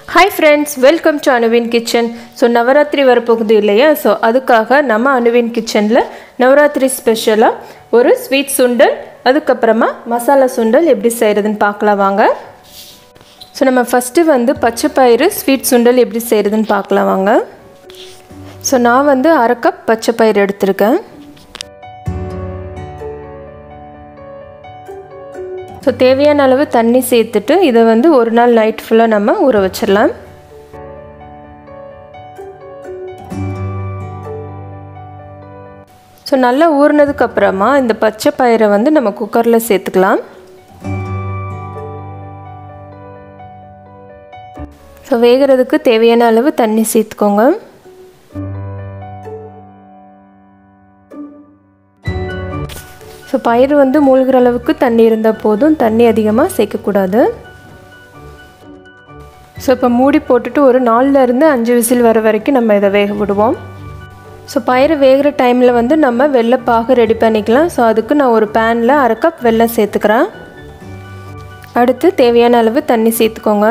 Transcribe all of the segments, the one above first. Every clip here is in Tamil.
ஹாய் ஃப்ரெண்ட்ஸ் வெல்கம் டு அனுவின் கிச்சன் ஸோ நவராத்திரி வரப்போகுது இல்லையா ஸோ அதுக்காக நம்ம அனுவின் கிச்சனில் நவராத்திரி ஸ்பெஷலாக ஒரு ஸ்வீட் சுண்டல் அதுக்கப்புறமா மசாலா சுண்டல் எப்படி செய்கிறதுன்னு பார்க்கலாம் வாங்க ஸோ நம்ம ஃபஸ்ட்டு வந்து பச்சை பயிறு ஸ்வீட் சுண்டல் எப்படி செய்கிறதுன்னு பார்க்கலாம் வாங்க ஸோ நான் வந்து அரை கப் பச்சை பயிறு எடுத்திருக்கேன் ஸோ தேவையான அளவு தண்ணி சேர்த்துட்டு இதை வந்து ஒரு நாள் நைட் ஃபுல்லாக நம்ம ஊற வச்சிடலாம் ஸோ நல்லா ஊறினதுக்கு அப்புறமா இந்த பச்சை பயிரை வந்து நம்ம குக்கரில் சேர்த்துக்கலாம் ஸோ வேகிறதுக்கு தேவையான அளவு தண்ணி சேர்த்துக்கோங்க ஸோ பயிர் வந்து மூழ்கிற அளவுக்கு தண்ணி இருந்தால் போதும் தண்ணி அதிகமாக சேர்க்கக்கூடாது ஸோ இப்போ மூடி போட்டுட்டு ஒரு நாலுலேருந்து அஞ்சு விசில் வர வரைக்கும் நம்ம இதை வேக விடுவோம் ஸோ பயிர் வேகிற டைமில் வந்து நம்ம வெள்ளைப்பாகு ரெடி பண்ணிக்கலாம் ஸோ அதுக்கு நான் ஒரு பேனில் அரை கப் வெல்லம் சேர்த்துக்கிறேன் அடுத்து தேவையான அளவு தண்ணி சேர்த்துக்கோங்க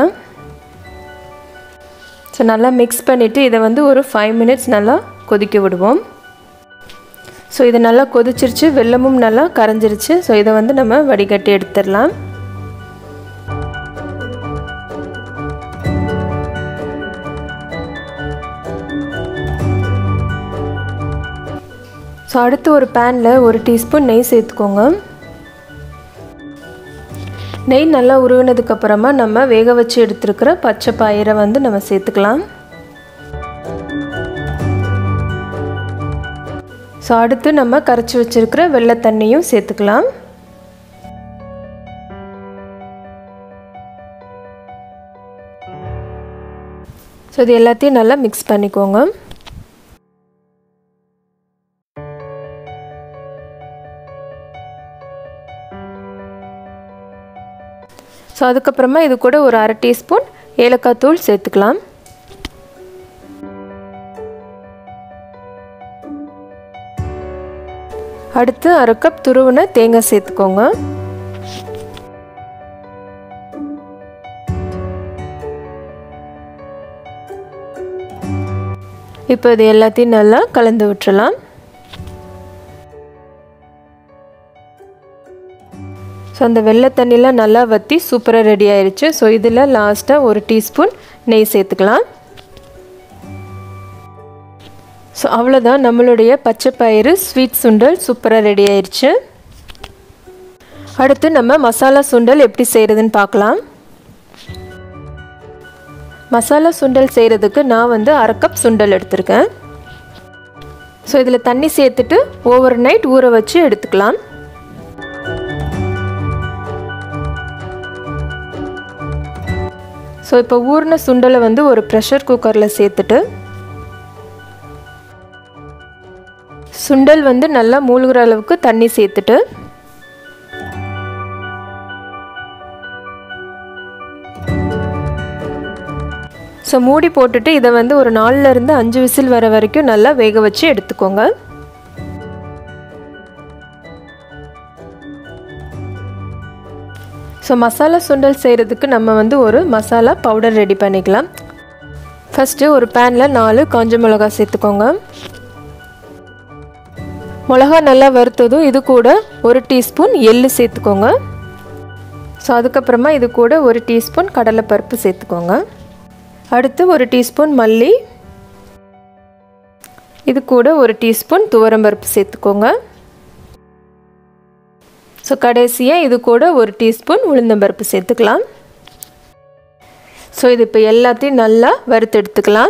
ஸோ நல்லா மிக்ஸ் பண்ணிவிட்டு இதை வந்து ஒரு ஃபைவ் மினிட்ஸ் நல்லா கொதிக்க விடுவோம் ஸோ இது நல்லா கொதிச்சிருச்சு வெள்ளமும் நல்லா கரைஞ்சிருச்சு ஸோ இதை வந்து நம்ம வடிகட்டி எடுத்துடலாம் ஸோ அடுத்து ஒரு பேனில் ஒரு டீஸ்பூன் நெய் சேர்த்துக்கோங்க நெய் நல்லா உருவினதுக்கப்புறமா நம்ம வேக வச்சு எடுத்துருக்கிற பச்சை பயிரை வந்து நம்ம சேர்த்துக்கலாம் ஸோ அடுத்து நம்ம கரைச்சி வச்சுருக்கிற வெள்ளை தண்ணியும் சேர்த்துக்கலாம் ஸோ இது எல்லாத்தையும் நல்லா மிக்ஸ் பண்ணிக்கோங்க ஸோ அதுக்கப்புறமா இது கூட ஒரு அரை டீஸ்பூன் ஏலக்காய் தூள் சேர்த்துக்கலாம் அடுத்து அரை கப் துருவின தேங்காய் சேர்த்துக்கோங்க இப்போ இது எல்லாத்தையும் நல்லா கலந்து விட்டுறலாம் ஸோ அந்த வெள்ளை தண்ணிலாம் நல்லா வற்றி சூப்பராக ரெடி ஆயிடுச்சு ஸோ இதில் லாஸ்ட்டாக ஒரு டீஸ்பூன் நெய் சேர்த்துக்கலாம் ஸோ அவ்வளோதான் நம்மளுடைய பச்சை பயிறு ஸ்வீட் சுண்டல் சூப்பராக ரெடி ஆயிடுச்சு அடுத்து நம்ம மசாலா சுண்டல் எப்படி செய்கிறதுன்னு பார்க்கலாம் மசாலா சுண்டல் செய்கிறதுக்கு நான் வந்து அரை கப் சுண்டல் எடுத்திருக்கேன் ஸோ இதில் தண்ணி சேர்த்துட்டு ஓவர் நைட் ஊற வச்சு எடுத்துக்கலாம் ஸோ இப்போ ஊறின சுண்டலை வந்து ஒரு ப்ரெஷர் குக்கரில் சேர்த்துட்டு சுண்டல் வந்து நல்லா மூழ்கிற அளவுக்கு தண்ணி சேர்த்துட்டு ஸோ மூடி போட்டுட்டு இதை வந்து ஒரு நாலுலேருந்து அஞ்சு விசில் வர வரைக்கும் நல்லா வேக வச்சு எடுத்துக்கோங்க ஸோ மசாலா சுண்டல் செய்கிறதுக்கு நம்ம வந்து ஒரு மசாலா பவுடர் ரெடி பண்ணிக்கலாம் ஃபஸ்ட்டு ஒரு பேனில் நாலு காஞ்ச மிளகா சேர்த்துக்கோங்க மிளகா நல்லா வறுத்ததும் இது கூட ஒரு டீஸ்பூன் எள்ளு சேர்த்துக்கோங்க ஸோ அதுக்கப்புறமா இது கூட ஒரு டீஸ்பூன் கடலைப்பருப்பு சேர்த்துக்கோங்க அடுத்து ஒரு டீஸ்பூன் மல்லி இது கூட ஒரு டீஸ்பூன் துவரம்பருப்பு சேர்த்துக்கோங்க ஸோ கடைசியாக இது கூட ஒரு டீஸ்பூன் உளுந்தம்பருப்பு சேர்த்துக்கலாம் ஸோ இது இப்போ எல்லாத்தையும் நல்லா வறுத்து எடுத்துக்கலாம்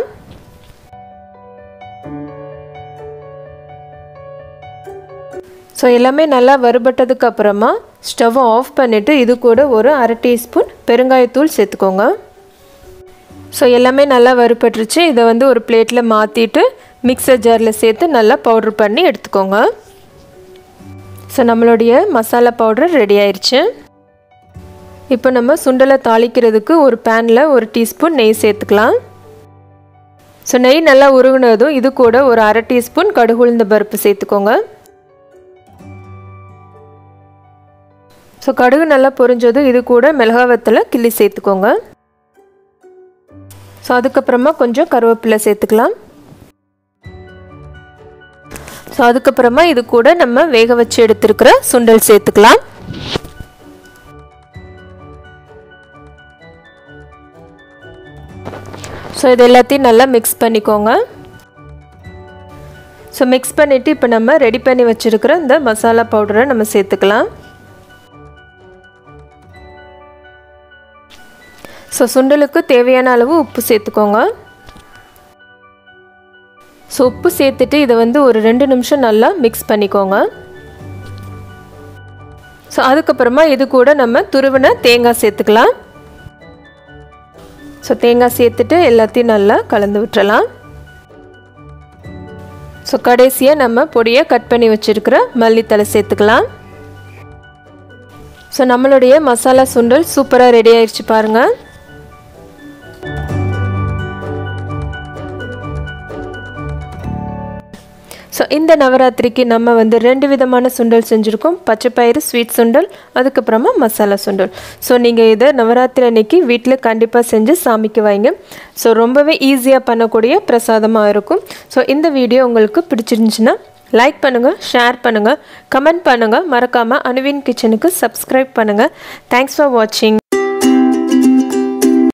ஸோ எல்லாமே நல்லா வறுபட்டதுக்கு அப்புறமா ஸ்டவ்வை ஆஃப் பண்ணிவிட்டு இது கூட ஒரு அரை டீஸ்பூன் பெருங்காயத்தூள் சேர்த்துக்கோங்க ஸோ எல்லாமே நல்லா வறுபட்டுருச்சு இதை வந்து ஒரு பிளேட்டில் மாற்றிட்டு மிக்சர் ஜாரில் சேர்த்து நல்லா பவுட்ரு பண்ணி எடுத்துக்கோங்க ஸோ நம்மளுடைய மசாலா பவுடர் ரெடி ஆயிடுச்சு இப்போ நம்ம சுண்டலை தாளிக்கிறதுக்கு ஒரு பேனில் ஒரு டீஸ்பூன் நெய் சேர்த்துக்கலாம் ஸோ நெய் நல்லா உருகுனதும் இது கூட ஒரு அரை டீஸ்பூன் கடுகுழுந்த பருப்பு சேர்த்துக்கோங்க ஸோ கடுகு நல்லா பொரிஞ்சதும் இது கூட மிளகா வத்தலை கிள்ளி சேர்த்துக்கோங்க ஸோ அதுக்கப்புறமா கொஞ்சம் கருவேப்பிலை சேர்த்துக்கலாம் ஸோ அதுக்கப்புறமா இது கூட நம்ம வேக வச்சு எடுத்துருக்கிற சுண்டல் சேர்த்துக்கலாம் ஸோ இது எல்லாத்தையும் நல்லா மிக்ஸ் பண்ணிக்கோங்க ஸோ மிக்ஸ் பண்ணிவிட்டு இப்போ நம்ம ரெடி பண்ணி வச்சுருக்கிற இந்த மசாலா பவுடரை நம்ம சேர்த்துக்கலாம் ஸோ சுண்டலுக்கு தேவையான அளவு உப்பு சேர்த்துக்கோங்க ஸோ உப்பு சேர்த்துட்டு இதை வந்து ஒரு ரெண்டு நிமிஷம் நல்லா மிக்ஸ் பண்ணிக்கோங்க ஸோ அதுக்கப்புறமா இது கூட நம்ம துருவின தேங்காய் சேர்த்துக்கலாம் ஸோ தேங்காய் சேர்த்துட்டு எல்லாத்தையும் நல்லா கலந்து விட்டுறலாம் ஸோ கடைசியாக நம்ம பொடியை கட் பண்ணி வச்சுருக்கிற மல்லித்தலை சேர்த்துக்கலாம் ஸோ நம்மளுடைய மசாலா சுண்டல் சூப்பராக ரெடி ஆயிடுச்சு பாருங்கள் ஸோ இந்த நவராத்திரிக்கு நம்ம வந்து ரெண்டு விதமான சுண்டல் செஞ்சுருக்கோம் பச்சைப்பயிறு ஸ்வீட் சுண்டல் அதுக்கப்புறமா மசாலா சுண்டல் ஸோ நீங்கள் இதை நவராத்திரி அன்னைக்கு வீட்டில் கண்டிப்பாக செஞ்சு சாமிக்கு வைங்க ஸோ ரொம்பவே ஈஸியாக பண்ணக்கூடிய பிரசாதமாக இருக்கும் ஸோ இந்த வீடியோ உங்களுக்கு பிடிச்சிருந்துச்சுன்னா லைக் பண்ணுங்கள் ஷேர் பண்ணுங்கள் கமெண்ட் பண்ணுங்கள் மறக்காமல் அனுவின் கிச்சனுக்கு சப்ஸ்கிரைப் பண்ணுங்கள் தேங்க்ஸ் ஃபார் வாட்சிங்